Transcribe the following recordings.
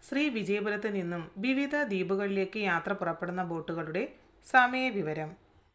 ശ്രീ വിജയപുരത്ത് നിന്നും വിവിധ ദ്വീപുകളിലേക്ക് യാത്ര പുറപ്പെടുന്ന ബോട്ടുകളുടെ സമയവിവരം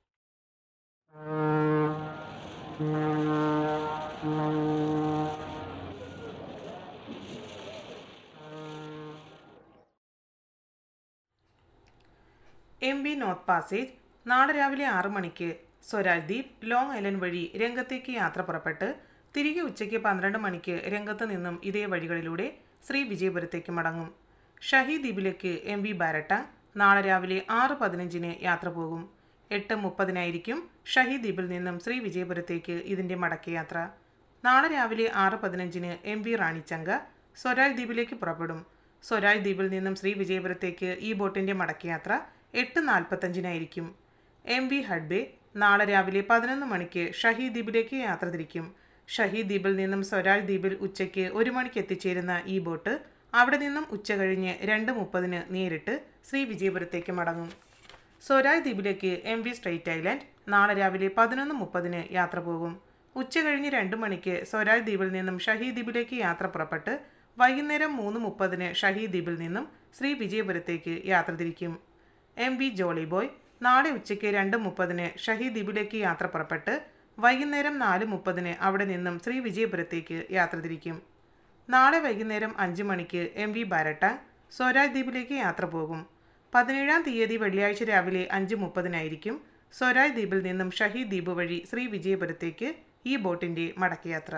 എം ബി നോർത്ത് പാസേജ് നാളെ രാവിലെ ആറ് മണിക്ക് സ്വരാജ് ദ്വീപ് ലോങ് ഐലൻഡ് വഴി രംഗത്തേക്ക് യാത്ര പുറപ്പെട്ട് തിരികെ ഉച്ചയ്ക്ക് പന്ത്രണ്ട് മണിക്ക് രംഗത്ത് നിന്നും ഇതേ വഴികളിലൂടെ ശ്രീ വിജയപുരത്തേക്ക് മടങ്ങും ഷഹി ദ്വീപിലേക്ക് എം വി ബാരട്ട നാളെ രാവിലെ ആറ് പതിനഞ്ചിന് യാത്ര പോകും എട്ട് മുപ്പതിനായിരിക്കും ഷഹി ദ്വീപിൽ നിന്നും ശ്രീ വിജയപുരത്തേക്ക് ഇതിൻ്റെ മടക്കയാത്ര നാളെ രാവിലെ ആറ് പതിനഞ്ചിന് എം വി റാണിച്ചങ്ക സ്വരാജ് ദ്വീപിലേക്ക് പുറപ്പെടും സ്വരാജ് ദ്വീപിൽ നിന്നും ശ്രീ വിജയപുരത്തേക്ക് ഈ ബോട്ടിൻ്റെ മടക്കയാത്ര എട്ട് നാൽപ്പത്തഞ്ചിനായിരിക്കും എം വി ഹഡ്ബെ നാളെ രാവിലെ പതിനൊന്ന് മണിക്ക് ഷഹീദ് ദ്വീപിലേക്ക് യാത്ര തിരിക്കും ഷഹീദ് ദ്വീപിൽ നിന്നും സ്വരാജ് ദ്വീപിൽ ഉച്ചയ്ക്ക് ഒരു മണിക്ക് എത്തിച്ചേരുന്ന ഈ ബോട്ട് അവിടെ നിന്നും ഉച്ച കഴിഞ്ഞ് രണ്ട് മുപ്പതിന് നേരിട്ട് ശ്രീ വിജയപുരത്തേക്ക് മടങ്ങും സ്വരാജ് ദ്വീപിലേക്ക് എം വി സ്ട്രൈറ്റ് ഐലൻഡ് നാളെ രാവിലെ പതിനൊന്ന് മുപ്പതിന് യാത്ര പോകും ഉച്ച കഴിഞ്ഞ് രണ്ട് മണിക്ക് സ്വരാജ് ദ്വീപിൽ നിന്നും ഷഹീദ് ദ്വീപിലേക്ക് യാത്ര പുറപ്പെട്ട് വൈകുന്നേരം മൂന്ന് മുപ്പതിന് ഷഹീദ് ദ്വീപിൽ നിന്നും ശ്രീ വിജയപുരത്തേക്ക് യാത്ര തിരിക്കും എം വി ജോളി ബോയ് നാളെ ഉച്ചയ്ക്ക് രണ്ട് മുപ്പതിന് ഷഹീദ് ദ്വീപിലേക്ക് യാത്ര പുറപ്പെട്ട് വൈകുന്നേരം നാല് മുപ്പതിന് അവിടെ നിന്നും ശ്രീ വിജയപുരത്തേക്ക് യാത്ര തിരിക്കും നാളെ വൈകുന്നേരം അഞ്ച് മണിക്ക് എം വി ബാരട്ട സ്വരാജ് ദ്വീപിലേക്ക് യാത്ര പോകും പതിനേഴാം തീയതി വെള്ളിയാഴ്ച രാവിലെ അഞ്ച് മുപ്പതിനായിരിക്കും സ്വരാജ് ദ്വീപിൽ നിന്നും ഷഹീദ് ദ്വീപ് വഴി ശ്രീ വിജയപുരത്തേക്ക് ഈ ബോട്ടിൻ്റെ മടക്കയാത്ര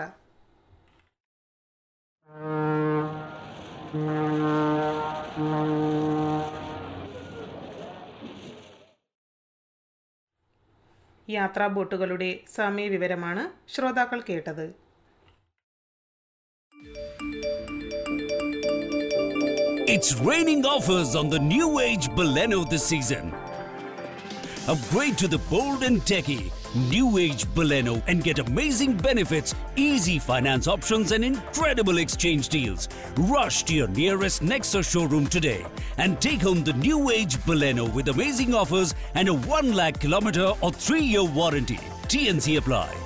യാത്രാ ബോട്ടുകളുടെ സമയവിവരമാണ് ശ്രോതാക്കൾ കേട്ടത് It's raining offers on the new age Baleno this season. Upgrade to the bold and techy new age Baleno and get amazing benefits, easy finance options, and incredible exchange deals. Rush to your nearest Nexa showroom today and take home the new age Baleno with amazing offers and a 1 lakh kilometer or 3 year warranty. TNC apply.